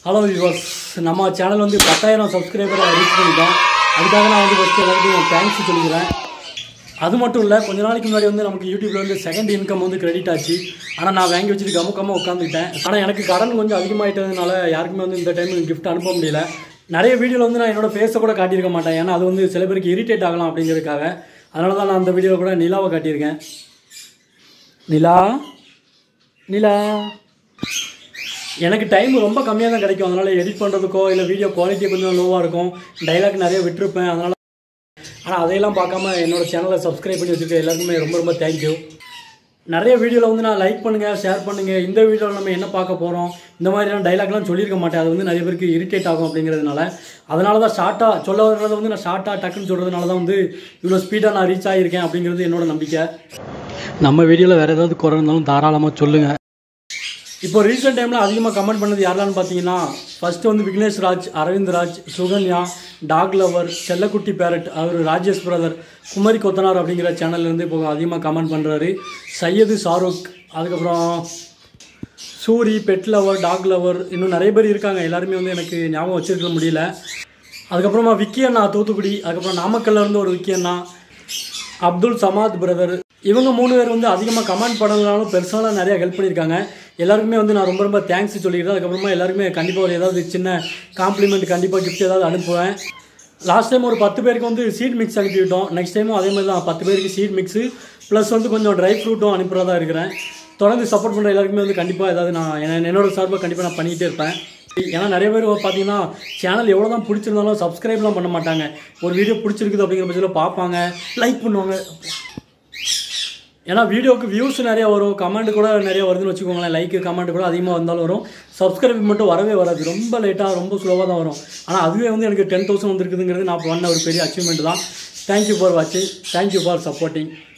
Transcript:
hello விவாஸ் நம்ம channel வந்து பத்தாயிரம் சப்ஸ்கிரைபரை ரீச் பண்ணிட்டோம் அதுக்காக நான் வந்து ஃபஸ்ட்டு எல்லாருக்கும் தேங்க்ஸ் சொல்லிக்கிறேன் அது மட்டும் இல்லை கொஞ்ச நாளைக்கு முன்னாடி வந்து நமக்கு யூடியூப்ல வந்து செகண்ட் இன்கம் வந்து கிரெடிட் ஆச்சு ஆனால் நான் வாங்கி வச்சுட்டு கமுக்கமாக உட்காந்துக்கிட்டேன் ஆனால் எனக்கு கடன் கொஞ்சம் அதிகமாகிட்டதுனால யாருக்குமே வந்து இந்த டைம் gift அனுப்ப முடியல நிறைய வீடியோவில் வந்து நான் என்னோட ஃபேஸை கூட காட்டியிருக்க மாட்டேன் ஏன்னா அது வந்து சில பேருக்கு இரிட்டேட் ஆகலாம் அப்படிங்கிறதுக்காக அதனால தான் நான் அந்த வீடியோவில் கூட நிலாவை காட்டியிருக்கேன் நிலா நிலா எனக்கு டைம் ரொம்ப கம்மியாக தான் கிடைக்கும் அதனால் எடிட் பண்ணுறதுக்கோ இல்லை வீடியோ குவாலிட்டி கொஞ்சம் லோவாக இருக்கும் டைலாக் நிறைய விட்டுருப்பேன் அதனால் ஆனால் அதையெல்லாம் பார்க்காம என்னோட சேனலை சப்ஸ்கிரைப் பண்ணி வச்சுருக்க எல்லாருக்குமே ரொம்ப ரொம்ப தேங்க்யூ நிறைய வீடியோவில் வந்து நான் லைக் பண்ணுங்கள் ஷேர் பண்ணுங்கள் இந்த வீடியோவில் நம்ம என்ன பார்க்க போகிறோம் இந்த மாதிரியான டைலாக்லாம் சொல்லியிருக்க மாட்டேன் அது வந்து நிறைய பேருக்கு இரிட்டேட் ஆகும் அப்படிங்கிறதுனால அதனால தான் ஷார்ட்டாக சொல்ல வர்றதை வந்து நான் ஷார்ட்டாக டக்குன்னு சொல்கிறதுனால தான் வந்து இவ்வளோ ஸ்பீடாக நான் ரீச் ஆகியிருக்கேன் அப்படிங்கிறது என்னோட நம்பிக்கை நம்ம வீடியோவில் வேறு ஏதாவது குறை இருந்தாலும் தாராளமாக சொல்லுங்கள் இப்போ ரீசெண்ட் டைமில் அதிகமாக கமெண்ட் பண்ணது யாரெல்லாம் பார்த்தீங்கன்னா ஃபர்ஸ்ட் வந்து Vignesh Raj Aravind Raj Sukanya dog lover Chellakutti parrot அவர் ராஜேஷ் பிரதர் குமரி கொத்தனார் அப்படிங்கிற சேனல்லேருந்து இப்போ அதிகமாக கமெண்ட் பண்ணுறாரு சையது ஷாருக் அதுக்கப்புறம் Soori pet lover dog lover இன்னும் நிறைய பேர் இருக்காங்க எல்லாருமே வந்து எனக்கு ஞாபகம் வச்சிருக்க முடியல அதுக்கப்புறமா விக்கி அண்ணா தூத்துக்குடி அதுக்கப்புறம் நாமக்கல்ல இருந்து ஒரு விக்கி அண்ணா அப்துல் சமாத் பிரதர் இவங்க மூணு பேர் வந்து அதிகமாக கமெண்ட் பண்ணலனாலும் பெர்சனலாக நிறைய ஹெல்ப் பண்ணியிருக்காங்க எல்லாருக்குமே வந்து நான் ரொம்ப ரொம்ப தேங்க்ஸ் சொல்லிக்கிறேன் அதுக்கப்புறமா எல்லாருக்குமே கண்டிப்பாக ஒரு ஏதாவது சின்ன காம்ப்ளிமெண்ட் கண்டிப்பாக கிஃப்ட் ஏதாவது அனுப்புவேன் லாஸ்ட் டைம் ஒரு பத்து பேருக்கு வந்து சீட் மிக்ஸ் அனுப்பிவிட்டோம் நெக்ஸ்ட் டைமும் அதே மாதிரி தான் பத்து பேருக்கு சீட் மிக்ஸு ப்ளஸ் வந்து கொஞ்சம் ட்ரை ஃப்ரூட்டும் அனுப்புகிறதா இருக்கிறேன் தொடர்ந்து சப்போர்ட் பண்ணுற எல்லாருக்குமே வந்து கண்டிப்பாக ஏதாவது நான் என்ன- என்னோட சார்பாக கண்டிப்பாக நான் பண்ணிக்கிட்டே இருப்பேன் ஏன்னா நிறைய பேர் பார்த்தீங்கன்னா சேனல் எவ்வளோ தான் பிடிச்சிருந்தாலும் சப்ஸ்கிரைப்லாம் பண்ண மாட்டாங்க ஒரு வீடியோ பிடிச்சிருக்குது அப்படிங்கிற பட்சத்தில் பார்ப்பாங்க லைக் பண்ணுவாங்க ஏன்னா வீடியோக்கு வியூஸ் நிறைய வரும் கமெண்ட் கூட நிறைய வருதுன்னு வச்சுக்கோங்களேன் லைக் கமெண்ட் கூட அதிகமாக வந்தாலும் வரும் சப்ஸ்கிரைப் மட்டும் வரவே வராது ரொம்ப லேட்டாக ரொம்ப ஸ்லோவாக தான் வரும் ஆனால் அதுவே வந்து எனக்கு டென் தௌசண்ட் வந்துருக்குதுங்கிறது நான் பண்ண ஒரு பெரிய அச்சீவ்மெண்ட் தான் தேங்க்யூ ஃபார் வாட்சிங் தேங்க்யூ ஃபார் சப்போர்ட்டிங்